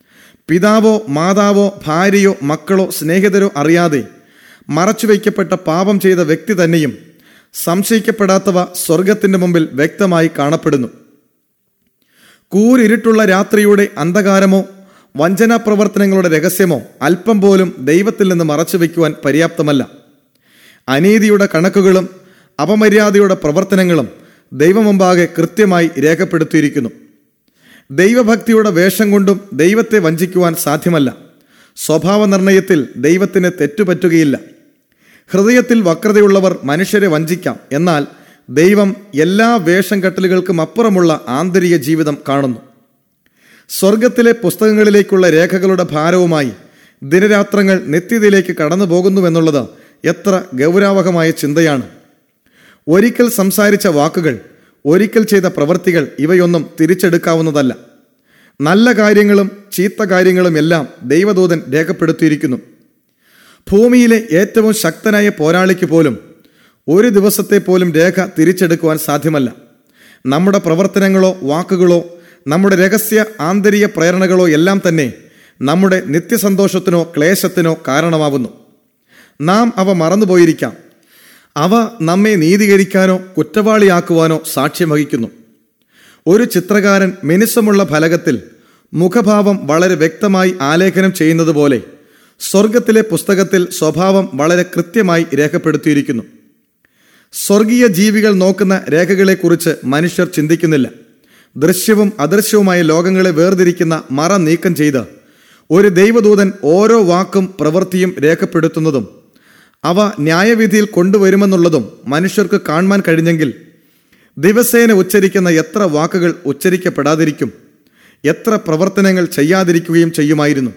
പിതാവോ മാതാവോ ഭാര്യയോ മക്കളോ സ്നേഹിതരോ അറിയാതെ മറച്ചുവെക്കപ്പെട്ട പാപം ചെയ്ത വ്യക്തി തന്നെയും സംശയിക്കപ്പെടാത്തവ സ്വർഗത്തിന്റെ മുമ്പിൽ വ്യക്തമായി കാണപ്പെടുന്നു കൂരിരുട്ടുള്ള രാത്രിയുടെ അന്ധകാരമോ വഞ്ചനാ പ്രവർത്തനങ്ങളുടെ രഹസ്യമോ അല്പം പോലും ദൈവത്തിൽ നിന്ന് മറച്ചു വയ്ക്കുവാൻ പര്യാപ്തമല്ല അനീതിയുടെ കണക്കുകളും അപമര്യാദയുടെ പ്രവർത്തനങ്ങളും ദൈവമുമ്പാകെ കൃത്യമായി രേഖപ്പെടുത്തിയിരിക്കുന്നു ദൈവഭക്തിയുടെ വേഷം കൊണ്ടും ദൈവത്തെ വഞ്ചിക്കുവാൻ സാധ്യമല്ല സ്വഭാവ നിർണയത്തിൽ ദൈവത്തിന് തെറ്റുപറ്റുകയില്ല ഹൃദയത്തിൽ വക്രതയുള്ളവർ മനുഷ്യരെ വഞ്ചിക്കാം എന്നാൽ ദൈവം എല്ലാ വേഷം കെട്ടലുകൾക്കും അപ്പുറമുള്ള ആന്തരിക ജീവിതം കാണുന്നു സ്വർഗത്തിലെ പുസ്തകങ്ങളിലേക്കുള്ള രേഖകളുടെ ഭാരവുമായി ദിനരാത്രങ്ങൾ നിത്യതയിലേക്ക് കടന്നു പോകുന്നുവെന്നുള്ളത് എത്ര ഗൗരവകമായ ചിന്തയാണ് ഒരിക്കൽ സംസാരിച്ച വാക്കുകൾ ഒരിക്കൽ ചെയ്ത പ്രവൃത്തികൾ ഇവയൊന്നും തിരിച്ചെടുക്കാവുന്നതല്ല നല്ല കാര്യങ്ങളും ചീത്ത കാര്യങ്ങളും എല്ലാം ദൈവദൂതൻ രേഖപ്പെടുത്തിയിരിക്കുന്നു ഭൂമിയിലെ ഏറ്റവും ശക്തനായ പോരാളിക്ക് പോലും ഒരു ദിവസത്തെ പോലും രേഖ തിരിച്ചെടുക്കുവാൻ സാധ്യമല്ല നമ്മുടെ പ്രവർത്തനങ്ങളോ വാക്കുകളോ നമ്മുടെ രഹസ്യ ആന്തരിക പ്രേരണകളോ എല്ലാം തന്നെ നമ്മുടെ നിത്യസന്തോഷത്തിനോ ക്ലേശത്തിനോ കാരണമാവുന്നു നാം അവ മറന്നുപോയിരിക്കാം അവ നമ്മെ നീതീകരിക്കാനോ കുറ്റവാളിയാക്കുവാനോ സാക്ഷ്യം വഹിക്കുന്നു ഒരു ചിത്രകാരൻ മിനുസമുള്ള ഫലകത്തിൽ മുഖഭാവം വളരെ വ്യക്തമായി ആലേഖനം ചെയ്യുന്നത് പോലെ സ്വർഗത്തിലെ പുസ്തകത്തിൽ സ്വഭാവം വളരെ കൃത്യമായി രേഖപ്പെടുത്തിയിരിക്കുന്നു സ്വർഗീയ ജീവികൾ നോക്കുന്ന രേഖകളെക്കുറിച്ച് മനുഷ്യർ ചിന്തിക്കുന്നില്ല ദൃശ്യവും അദൃശ്യവുമായ ലോകങ്ങളെ വേർതിരിക്കുന്ന മറ നീക്കം ചെയ്ത് ഒരു ദൈവദൂതൻ ഓരോ വാക്കും പ്രവൃത്തിയും രേഖപ്പെടുത്തുന്നതും അവ ന്യായവിധിയിൽ കൊണ്ടുവരുമെന്നുള്ളതും മനുഷ്യർക്ക് കാണുവാൻ കഴിഞ്ഞെങ്കിൽ ദിവസേന ഉച്ചരിക്കുന്ന എത്ര വാക്കുകൾ ഉച്ചരിക്കപ്പെടാതിരിക്കും എത്ര പ്രവർത്തനങ്ങൾ ചെയ്യാതിരിക്കുകയും ചെയ്യുമായിരുന്നു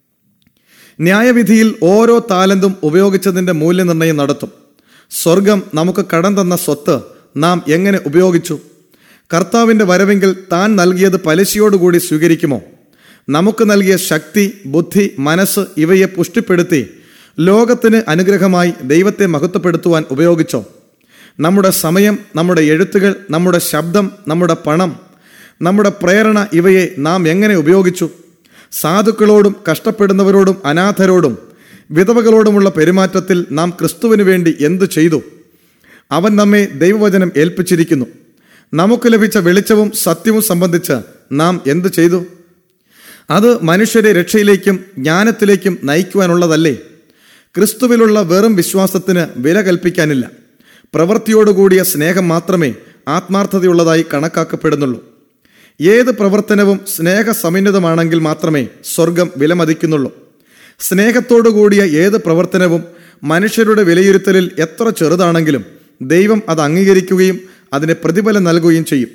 ന്യായവിധിയിൽ ഓരോ താലന്തും ഉപയോഗിച്ചതിൻ്റെ മൂല്യനിർണ്ണയം നടത്തും സ്വർഗം നമുക്ക് കടം തന്ന സ്വത്ത് നാം എങ്ങനെ ഉപയോഗിച്ചു കർത്താവിൻ്റെ വരവെങ്കിൽ താൻ നൽകിയത് പലിശയോടുകൂടി സ്വീകരിക്കുമോ നമുക്ക് നൽകിയ ശക്തി ബുദ്ധി മനസ്സ് ഇവയെ പുഷ്ടിപ്പെടുത്തി ലോകത്തിന് അനുഗ്രഹമായി ദൈവത്തെ മഹത്വപ്പെടുത്തുവാൻ ഉപയോഗിച്ചോ നമ്മുടെ സമയം നമ്മുടെ എഴുത്തുകൾ നമ്മുടെ ശബ്ദം നമ്മുടെ പണം നമ്മുടെ പ്രേരണ ഇവയെ നാം എങ്ങനെ ഉപയോഗിച്ചു സാധുക്കളോടും കഷ്ടപ്പെടുന്നവരോടും അനാഥരോടും വിധവകളോടുമുള്ള പെരുമാറ്റത്തിൽ നാം ക്രിസ്തുവിന് വേണ്ടി എന്തു ചെയ്തു അവൻ നമ്മെ ദൈവവചനം ഏൽപ്പിച്ചിരിക്കുന്നു നമുക്ക് ലഭിച്ച വെളിച്ചവും സത്യവും സംബന്ധിച്ച് നാം എന്തു ചെയ്തു അത് മനുഷ്യരെ രക്ഷയിലേക്കും ജ്ഞാനത്തിലേക്കും നയിക്കുവാനുള്ളതല്ലേ ക്രിസ്തുവിലുള്ള വെറും വിശ്വാസത്തിന് വില കൽപ്പിക്കാനില്ല പ്രവൃത്തിയോടുകൂടിയ സ്നേഹം മാത്രമേ ആത്മാർത്ഥതയുള്ളതായി കണക്കാക്കപ്പെടുന്നുള്ളൂ ഏത് പ്രവർത്തനവും സ്നേഹസമന്വിതമാണെങ്കിൽ മാത്രമേ സ്വർഗം വിലമതിക്കുന്നുള്ളൂ സ്നേഹത്തോടുകൂടിയ ഏത് പ്രവർത്തനവും മനുഷ്യരുടെ വിലയിരുത്തലിൽ എത്ര ചെറുതാണെങ്കിലും ദൈവം അത് അംഗീകരിക്കുകയും അതിന് പ്രതിഫലം നൽകുകയും ചെയ്യും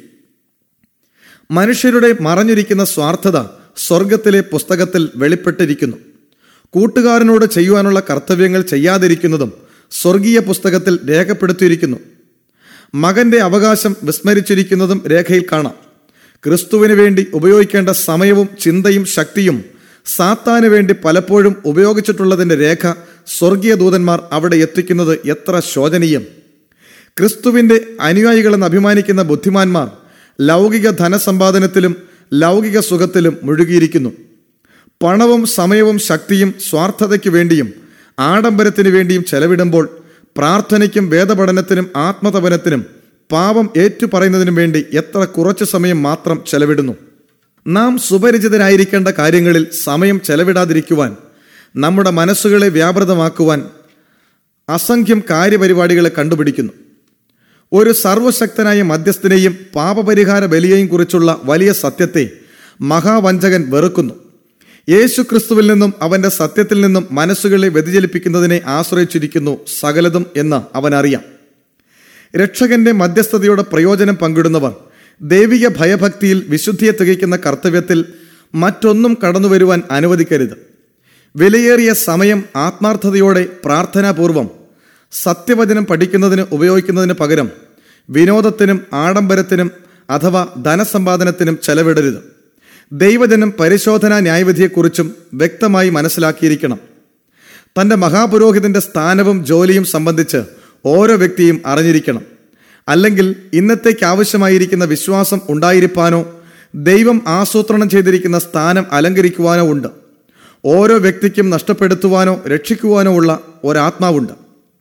മനുഷ്യരുടെ മറഞ്ഞിരിക്കുന്ന സ്വാർത്ഥത സ്വർഗത്തിലെ പുസ്തകത്തിൽ വെളിപ്പെട്ടിരിക്കുന്നു കൂട്ടുകാരനോട് ചെയ്യുവാനുള്ള കർത്തവ്യങ്ങൾ ചെയ്യാതിരിക്കുന്നതും സ്വർഗീയ പുസ്തകത്തിൽ രേഖപ്പെടുത്തിയിരിക്കുന്നു മകന്റെ അവകാശം വിസ്മരിച്ചിരിക്കുന്നതും രേഖയിൽ കാണാം ക്രിസ്തുവിന് വേണ്ടി ഉപയോഗിക്കേണ്ട സമയവും ചിന്തയും ശക്തിയും സാത്താന് വേണ്ടി പലപ്പോഴും ഉപയോഗിച്ചിട്ടുള്ളതിന്റെ രേഖ സ്വർഗീയ ദൂതന്മാർ അവിടെ എത്തിക്കുന്നത് എത്ര ശോചനീയം ക്രിസ്തുവിന്റെ അനുയായികളെന്ന് അഭിമാനിക്കുന്ന ബുദ്ധിമാന്മാർ ലൗകിക ധനസമ്പാദനത്തിലും ലൗകിക സുഖത്തിലും മുഴുകിയിരിക്കുന്നു പണവും സമയവും ശക്തിയും സ്വാർത്ഥതയ്ക്ക് വേണ്ടിയും ആഡംബരത്തിന് വേണ്ടിയും ചെലവിടുമ്പോൾ പ്രാർത്ഥനയ്ക്കും വേദപഠനത്തിനും ആത്മതപനത്തിനും പാപം ഏറ്റുപറയുന്നതിനും വേണ്ടി എത്ര കുറച്ചു സമയം മാത്രം ചെലവിടുന്നു നാം സുപരിചിതരായിരിക്കേണ്ട കാര്യങ്ങളിൽ സമയം ചെലവിടാതിരിക്കുവാൻ നമ്മുടെ മനസ്സുകളെ വ്യാപൃതമാക്കുവാൻ അസംഖ്യം കാര്യപരിപാടികളെ കണ്ടുപിടിക്കുന്നു ഒരു സർവശക്തനായ മധ്യസ്ഥനെയും പാപപരിഹാര ബലിയെയും കുറിച്ചുള്ള വലിയ സത്യത്തെ മഹാവഞ്ചകൻ വെറുക്കുന്നു യേശു ക്രിസ്തുവിൽ നിന്നും അവന്റെ സത്യത്തിൽ നിന്നും മനസ്സുകളെ വ്യതിചലിപ്പിക്കുന്നതിനെ ആശ്രയിച്ചിരിക്കുന്നു സകലതും എന്ന് അവൻ അറിയാം രക്ഷകന്റെ മധ്യസ്ഥതയുടെ പ്രയോജനം പങ്കിടുന്നവർ ദൈവിക ഭയഭക്തിയിൽ വിശുദ്ധിയെ തികയ്ക്കുന്ന കർത്തവ്യത്തിൽ മറ്റൊന്നും കടന്നുവരുവാൻ അനുവദിക്കരുത് വിലയേറിയ സമയം ആത്മാർത്ഥതയോടെ പ്രാർത്ഥനാപൂർവം സത്യവചനം പഠിക്കുന്നതിന് ഉപയോഗിക്കുന്നതിന് പകരം വിനോദത്തിനും ആഡംബരത്തിനും അഥവാ ധനസമ്പാദനത്തിനും ചെലവിടരുത് ദൈവജനം പരിശോധനാ ന്യായവിധിയെക്കുറിച്ചും വ്യക്തമായി മനസ്സിലാക്കിയിരിക്കണം തന്റെ മഹാപുരോഹിതന്റെ സ്ഥാനവും ജോലിയും സംബന്ധിച്ച് ഓരോ വ്യക്തിയും അറിഞ്ഞിരിക്കണം അല്ലെങ്കിൽ ഇന്നത്തേക്ക് ആവശ്യമായിരിക്കുന്ന വിശ്വാസം ഉണ്ടായിരിക്കാനോ ദൈവം ആസൂത്രണം ചെയ്തിരിക്കുന്ന സ്ഥാനം അലങ്കരിക്കുവാനോ ഉണ്ട് ഓരോ വ്യക്തിക്കും നഷ്ടപ്പെടുത്തുവാനോ രക്ഷിക്കുവാനോ ഉള്ള ഒരാത്മാവുണ്ട്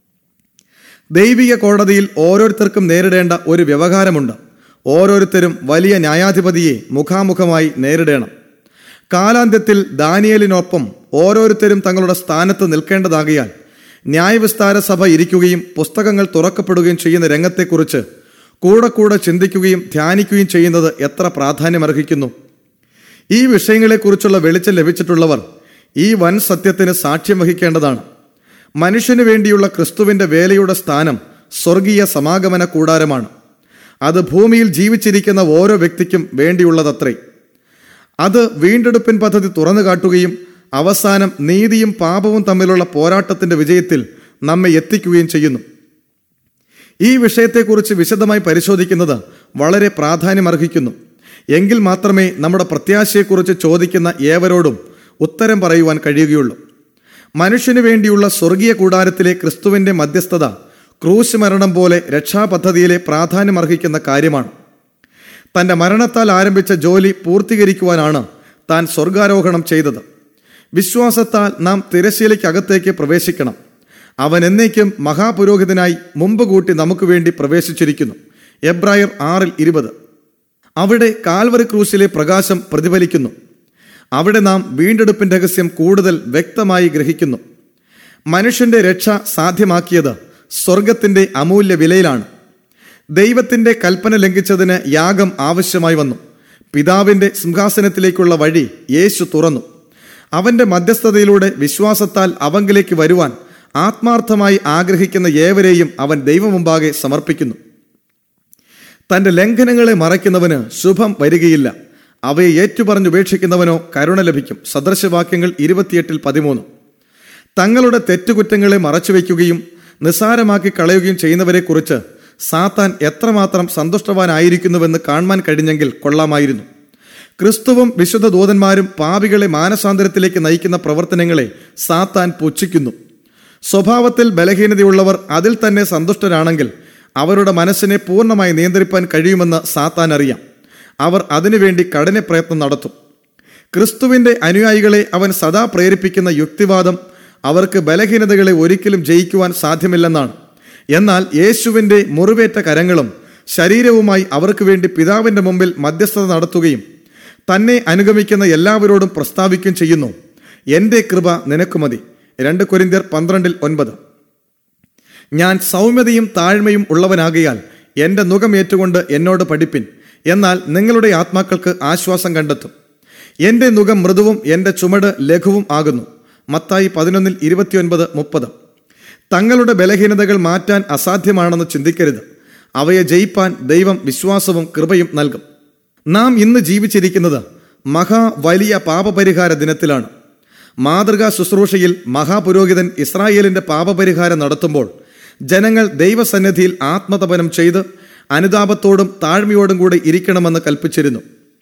ദൈവിക കോടതിയിൽ ഓരോരുത്തർക്കും നേരിടേണ്ട ഒരു വ്യവഹാരമുണ്ട് ഓരോരുത്തരും വലിയ ന്യായാധിപതിയെ മുഖാമുഖമായി നേരിടണം കാലാന്ത്യത്തിൽ ദാനിയലിനൊപ്പം ഓരോരുത്തരും തങ്ങളുടെ സ്ഥാനത്ത് നിൽക്കേണ്ടതാകിയാൽ ന്യായവിസ്താര സഭ ഇരിക്കുകയും പുസ്തകങ്ങൾ തുറക്കപ്പെടുകയും ചെയ്യുന്ന രംഗത്തെക്കുറിച്ച് കൂടെ കൂടെ ചിന്തിക്കുകയും ധ്യാനിക്കുകയും ചെയ്യുന്നത് എത്ര പ്രാധാന്യമർഹിക്കുന്നു ഈ വിഷയങ്ങളെക്കുറിച്ചുള്ള വെളിച്ചം ലഭിച്ചിട്ടുള്ളവർ ഈ വൻ സത്യത്തിന് സാക്ഷ്യം വഹിക്കേണ്ടതാണ് മനുഷ്യന് വേണ്ടിയുള്ള ക്രിസ്തുവിന്റെ വേലയുടെ സ്ഥാനം സ്വർഗീയ സമാഗമന കൂടാരമാണ് അത് ഭൂമിയിൽ ജീവിച്ചിരിക്കുന്ന ഓരോ വ്യക്തിക്കും വേണ്ടിയുള്ളതത്രേ അത് വീണ്ടെടുപ്പിൻ പദ്ധതി തുറന്നു കാട്ടുകയും അവസാനം നീതിയും പാപവും തമ്മിലുള്ള പോരാട്ടത്തിന്റെ വിജയത്തിൽ നമ്മെ എത്തിക്കുകയും ചെയ്യുന്നു ഈ വിഷയത്തെക്കുറിച്ച് വിശദമായി പരിശോധിക്കുന്നത് വളരെ പ്രാധാന്യമർഹിക്കുന്നു എങ്കിൽ മാത്രമേ നമ്മുടെ പ്രത്യാശയെക്കുറിച്ച് ചോദിക്കുന്ന ഏവരോടും ഉത്തരം പറയുവാൻ കഴിയുകയുള്ളൂ മനുഷ്യന് വേണ്ടിയുള്ള സ്വർഗീയ കൂടാരത്തിലെ ക്രിസ്തുവിന്റെ മധ്യസ്ഥത ക്രൂശ് മരണം പോലെ രക്ഷാപദ്ധതിയിലെ പ്രാധാന്യമർഹിക്കുന്ന കാര്യമാണ് തന്റെ മരണത്താൽ ആരംഭിച്ച ജോലി പൂർത്തീകരിക്കുവാനാണ് താൻ സ്വർഗാരോഹണം ചെയ്തത് വിശ്വാസത്താൽ നാം തിരശ്ശീലയ്ക്കകത്തേക്ക് പ്രവേശിക്കണം അവൻ എന്നേക്കും മഹാപുരോഹിതനായി മുമ്പ് കൂട്ടി നമുക്ക് വേണ്ടി പ്രവേശിച്ചിരിക്കുന്നു എബ്രായർ ആറിൽ ഇരുപത് അവിടെ കാൽവറി ക്രൂശിലെ പ്രകാശം പ്രതിഫലിക്കുന്നു അവിടെ നാം വീണ്ടെടുപ്പിൻ രഹസ്യം കൂടുതൽ വ്യക്തമായി ഗ്രഹിക്കുന്നു മനുഷ്യന്റെ രക്ഷ സാധ്യമാക്കിയത് സ്വർഗത്തിന്റെ അമൂല്യ വിലയിലാണ് ദൈവത്തിന്റെ കൽപ്പന ലംഘിച്ചതിന് യാഗം ആവശ്യമായി വന്നു പിതാവിന്റെ സിംഹാസനത്തിലേക്കുള്ള വഴി യേശു തുറന്നു അവന്റെ മധ്യസ്ഥതയിലൂടെ വിശ്വാസത്താൽ അവങ്കിലേക്ക് വരുവാൻ ആത്മാർത്ഥമായി ആഗ്രഹിക്കുന്ന ഏവരെയും അവൻ ദൈവമുമ്പാകെ സമർപ്പിക്കുന്നു തന്റെ ലംഘനങ്ങളെ മറയ്ക്കുന്നവന് ശുഭം വരികയില്ല അവയെ ഏറ്റുപറഞ്ഞുപേക്ഷിക്കുന്നവനോ കരുണ ലഭിക്കും സദൃശവാക്യങ്ങൾ ഇരുപത്തിയെട്ടിൽ പതിമൂന്ന് തങ്ങളുടെ തെറ്റുകുറ്റങ്ങളെ മറച്ചുവെക്കുകയും നിസ്സാരമാക്കി കളയുകയും ചെയ്യുന്നവരെക്കുറിച്ച് സാത്താൻ എത്രമാത്രം സന്തുഷ്ടവാനായിരിക്കുന്നുവെന്ന് കാണുവാൻ കഴിഞ്ഞെങ്കിൽ കൊള്ളാമായിരുന്നു ക്രിസ്തുവും വിശുദ്ധ ദൂതന്മാരും പാപികളെ മാനസാന്തരത്തിലേക്ക് നയിക്കുന്ന പ്രവർത്തനങ്ങളെ സാത്താൻ പുച്ഛിക്കുന്നു സ്വഭാവത്തിൽ ബലഹീനതയുള്ളവർ അതിൽ തന്നെ സന്തുഷ്ടരാണെങ്കിൽ അവരുടെ മനസ്സിനെ പൂർണ്ണമായി നിയന്ത്രിപ്പാൻ കഴിയുമെന്ന് സാത്താൻ അറിയാം അവർ അതിനുവേണ്ടി കഠിന പ്രയത്നം നടത്തും ക്രിസ്തുവിന്റെ അനുയായികളെ അവൻ സദാ പ്രേരിപ്പിക്കുന്ന യുക്തിവാദം അവർക്ക് ബലഹീനതകളെ ഒരിക്കലും ജയിക്കുവാൻ സാധ്യമല്ലെന്നാണ് എന്നാൽ യേശുവിന്റെ മുറിവേറ്റ കരങ്ങളും ശരീരവുമായി അവർക്ക് വേണ്ടി പിതാവിന്റെ മുമ്പിൽ മധ്യസ്ഥത നടത്തുകയും തന്നെ അനുഗമിക്കുന്ന എല്ലാവരോടും പ്രസ്താവിക്കുകയും ചെയ്യുന്നു എന്റെ കൃപ നിനക്ക് മതി രണ്ട് കൊരിന്ത്യർ പന്ത്രണ്ടിൽ ഒൻപത് ഞാൻ സൗമ്യതയും താഴ്മയും ഉള്ളവനാകിയാൽ എന്റെ മുഖം ഏറ്റുകൊണ്ട് എന്നോട് പഠിപ്പിൻ എന്നാൽ നിങ്ങളുടെ ആത്മാക്കൾക്ക് ആശ്വാസം കണ്ടെത്തും എന്റെ മുഖം മൃദുവും എന്റെ ചുമട് ലഘുവും ആകുന്നു മത്തായി പതിനൊന്നിൽ ഇരുപത്തിയൊൻപത് മുപ്പത് തങ്ങളുടെ ബലഹീനതകൾ മാറ്റാൻ അസാധ്യമാണെന്ന് ചിന്തിക്കരുത് അവയെ ജയിപ്പാൻ ദൈവം വിശ്വാസവും കൃപയും നൽകും നാം ഇന്ന് ജീവിച്ചിരിക്കുന്നത് മഹാ വലിയ പാപപരിഹാര ദിനത്തിലാണ് മാതൃകാ ശുശ്രൂഷയിൽ മഹാപുരോഹിതൻ ഇസ്രായേലിന്റെ പാപപരിഹാരം നടത്തുമ്പോൾ ജനങ്ങൾ ദൈവസന്നിധിയിൽ ആത്മതപനം ചെയ്ത് അനുതാപത്തോടും താഴ്മയോടും കൂടി ഇരിക്കണമെന്ന് കൽപ്പിച്ചിരുന്നു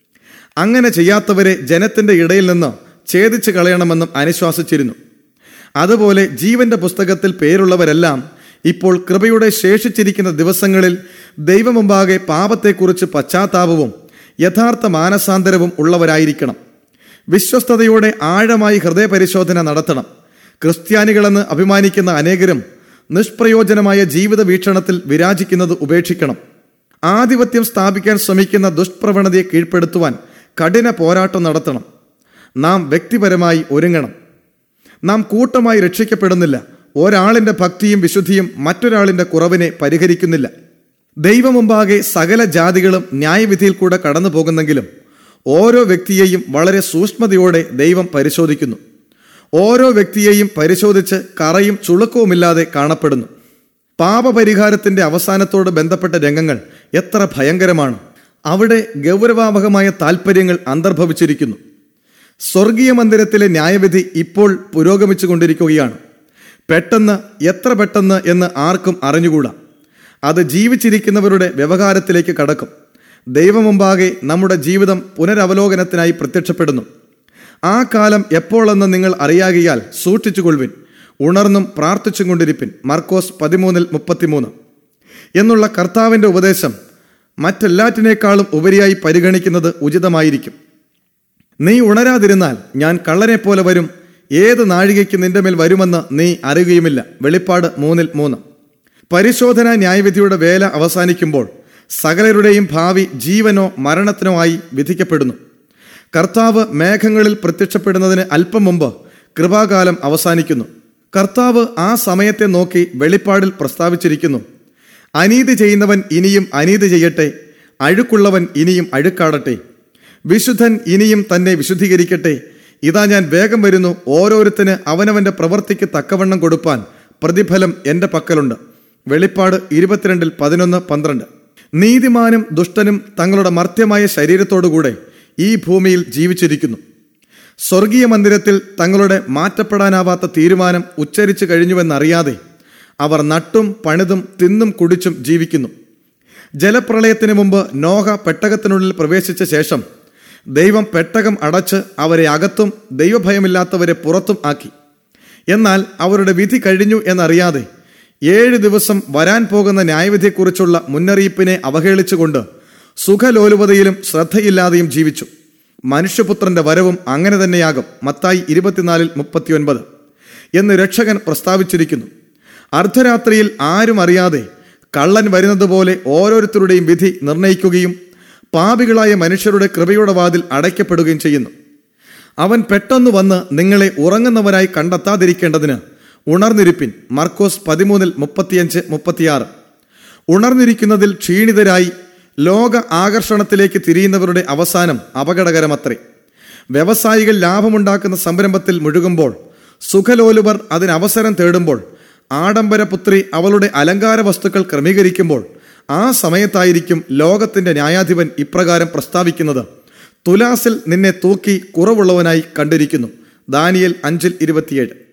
അങ്ങനെ ചെയ്യാത്തവരെ ജനത്തിന്റെ ഇടയിൽ നിന്ന് ഛേദിച്ചു കളയണമെന്നും അനുശ്വാസിച്ചിരുന്നു അതുപോലെ ജീവന്റെ പുസ്തകത്തിൽ പേരുള്ളവരെല്ലാം ഇപ്പോൾ കൃപയുടെ ശേഷിച്ചിരിക്കുന്ന ദിവസങ്ങളിൽ ദൈവമുമ്പാകെ പാപത്തെക്കുറിച്ച് പശ്ചാത്താപവും യഥാർത്ഥ മാനസാന്തരവും ഉള്ളവരായിരിക്കണം വിശ്വസ്തയോടെ ആഴമായി ഹൃദയപരിശോധന നടത്തണം ക്രിസ്ത്യാനികളെന്ന് അഭിമാനിക്കുന്ന അനേകരും നിഷ്പ്രയോജനമായ ജീവിത വീക്ഷണത്തിൽ വിരാജിക്കുന്നത് ഉപേക്ഷിക്കണം ആധിപത്യം സ്ഥാപിക്കാൻ ശ്രമിക്കുന്ന ദുഷ്പ്രവണതയെ കീഴ്പ്പെടുത്തുവാൻ കഠിന പോരാട്ടം നടത്തണം നാം വ്യക്തിപരമായി ഒരുങ്ങണം നാം കൂട്ടമായി രക്ഷിക്കപ്പെടുന്നില്ല ഒരാളിന്റെ ഭക്തിയും വിശുദ്ധിയും മറ്റൊരാളിന്റെ കുറവിനെ പരിഹരിക്കുന്നില്ല ദൈവമുമ്പാകെ സകല ജാതികളും ന്യായവിധിയിൽ കൂടെ കടന്നു പോകുന്നെങ്കിലും ഓരോ വ്യക്തിയെയും വളരെ സൂക്ഷ്മതയോടെ ദൈവം പരിശോധിക്കുന്നു ഓരോ വ്യക്തിയെയും പരിശോധിച്ച് കറയും ചുളുക്കവുമില്ലാതെ കാണപ്പെടുന്നു പാപപരിഹാരത്തിന്റെ അവസാനത്തോട് ബന്ധപ്പെട്ട രംഗങ്ങൾ എത്ര ഭയങ്കരമാണ് അവിടെ ഗൗരവാവഹമായ താൽപ്പര്യങ്ങൾ അന്തർഭവിച്ചിരിക്കുന്നു സ്വർഗീയ മന്ദിരത്തിലെ ന്യായവിധി ഇപ്പോൾ പുരോഗമിച്ചു കൊണ്ടിരിക്കുകയാണ് പെട്ടെന്ന് എത്ര പെട്ടെന്ന് എന്ന് ആർക്കും അറിഞ്ഞുകൂടാ അത് ജീവിച്ചിരിക്കുന്നവരുടെ വ്യവഹാരത്തിലേക്ക് കടക്കും ദൈവമുമ്പാകെ നമ്മുടെ ജീവിതം പുനരവലോകനത്തിനായി പ്രത്യക്ഷപ്പെടുന്നു ആ കാലം എപ്പോഴെന്ന് നിങ്ങൾ അറിയാകിയാൽ സൂക്ഷിച്ചുകൊള്ളുവിൻ ഉണർന്നും പ്രാർത്ഥിച്ചും കൊണ്ടിരിപ്പിൻ മർക്കോസ് പതിമൂന്നിൽ മുപ്പത്തിമൂന്ന് എന്നുള്ള കർത്താവിൻ്റെ ഉപദേശം മറ്റെല്ലാറ്റിനേക്കാളും ഉപരിയായി പരിഗണിക്കുന്നത് ഉചിതമായിരിക്കും നീ ഉണരാതിരുന്നാൽ ഞാൻ കള്ളനെ പോലെ വരും ഏത് നാഴികയ്ക്ക് നിന്റെ മേൽ വരുമെന്ന് നീ അറിയുകയുമില്ല വെളിപ്പാട് മൂന്നിൽ മൂന്ന് പരിശോധന ന്യായവിധിയുടെ വേല അവസാനിക്കുമ്പോൾ സകലരുടെയും ഭാവി ജീവനോ മരണത്തിനോ ആയി വിധിക്കപ്പെടുന്നു കർത്താവ് മേഘങ്ങളിൽ പ്രത്യക്ഷപ്പെടുന്നതിന് അല്പം മുമ്പ് കൃപാകാലം അവസാനിക്കുന്നു കർത്താവ് ആ സമയത്തെ നോക്കി വെളിപ്പാടിൽ പ്രസ്താവിച്ചിരിക്കുന്നു അനീതി ചെയ്യുന്നവൻ ഇനിയും അനീതി ചെയ്യട്ടെ അഴുക്കുള്ളവൻ ഇനിയും അഴുക്കാടട്ടെ വിശുദ്ധൻ ഇനിയും തന്നെ വിശുദ്ധീകരിക്കട്ടെ ഇതാ ഞാൻ വേഗം വരുന്നു ഓരോരുത്തന് അവനവന്റെ പ്രവൃത്തിക്ക് തക്കവണ്ണം കൊടുപ്പാൻ പ്രതിഫലം എന്റെ പക്കലുണ്ട് വെളിപ്പാട് ഇരുപത്തിരണ്ടിൽ പതിനൊന്ന് പന്ത്രണ്ട് നീതിമാനും ദുഷ്ടനും തങ്ങളുടെ മർത്യമായ ശരീരത്തോടുകൂടെ ഈ ഭൂമിയിൽ ജീവിച്ചിരിക്കുന്നു സ്വർഗീയ മന്ദിരത്തിൽ തങ്ങളുടെ മാറ്റപ്പെടാനാവാത്ത തീരുമാനം ഉച്ചരിച്ചു കഴിഞ്ഞുവെന്നറിയാതെ അവർ നട്ടും പണിതും തിന്നും കുടിച്ചും ജീവിക്കുന്നു ജലപ്രളയത്തിന് മുമ്പ് നോഹ പെട്ടകത്തിനുള്ളിൽ പ്രവേശിച്ച ശേഷം ദൈവം പെട്ടകം അടച്ച് അവരെ അകത്തും ദൈവഭയമില്ലാത്തവരെ പുറത്തും ആക്കി എന്നാൽ അവരുടെ വിധി കഴിഞ്ഞു എന്നറിയാതെ ഏഴ് ദിവസം വരാൻ പോകുന്ന ന്യായവിധിയെക്കുറിച്ചുള്ള മുന്നറിയിപ്പിനെ അവഹേളിച്ചുകൊണ്ട് സുഖലോലുപതയിലും ശ്രദ്ധയില്ലാതെയും ജീവിച്ചു മനുഷ്യപുത്രന്റെ വരവും അങ്ങനെ തന്നെയാകും മത്തായി ഇരുപത്തിനാലിൽ മുപ്പത്തിയൊൻപത് എന്ന് രക്ഷകൻ പ്രസ്താവിച്ചിരിക്കുന്നു അർദ്ധരാത്രിയിൽ ആരും അറിയാതെ കള്ളൻ വരുന്നത് പോലെ ഓരോരുത്തരുടെയും വിധി നിർണയിക്കുകയും പാപികളായ മനുഷ്യരുടെ കൃപയുടെ വാതിൽ അടയ്ക്കപ്പെടുകയും ചെയ്യുന്നു അവൻ പെട്ടെന്ന് വന്ന് നിങ്ങളെ ഉറങ്ങുന്നവരായി കണ്ടെത്താതിരിക്കേണ്ടതിന് ഉണർന്നിരിപ്പിൻ മർക്കോസ് പതിമൂന്നിൽ മുപ്പത്തിയഞ്ച് മുപ്പത്തിയാറ് ഉണർന്നിരിക്കുന്നതിൽ ക്ഷീണിതരായി ലോക ആകർഷണത്തിലേക്ക് തിരിയുന്നവരുടെ അവസാനം അപകടകരമത്രേ വ്യവസായികൾ ലാഭമുണ്ടാക്കുന്ന സംരംഭത്തിൽ മുഴുകുമ്പോൾ സുഖലോലുപർ അതിന് അവസരം തേടുമ്പോൾ ആഡംബരപുത്രി അവളുടെ അലങ്കാര വസ്തുക്കൾ ക്രമീകരിക്കുമ്പോൾ ആ സമയത്തായിരിക്കും ലോകത്തിന്റെ ന്യായാധിപൻ ഇപ്രകാരം പ്രസ്താവിക്കുന്നത് തുലാസിൽ നിന്നെ തൂക്കി കുറവുള്ളവനായി കണ്ടിരിക്കുന്നു ദാനിയൽ അഞ്ചിൽ ഇരുപത്തിയേഴ്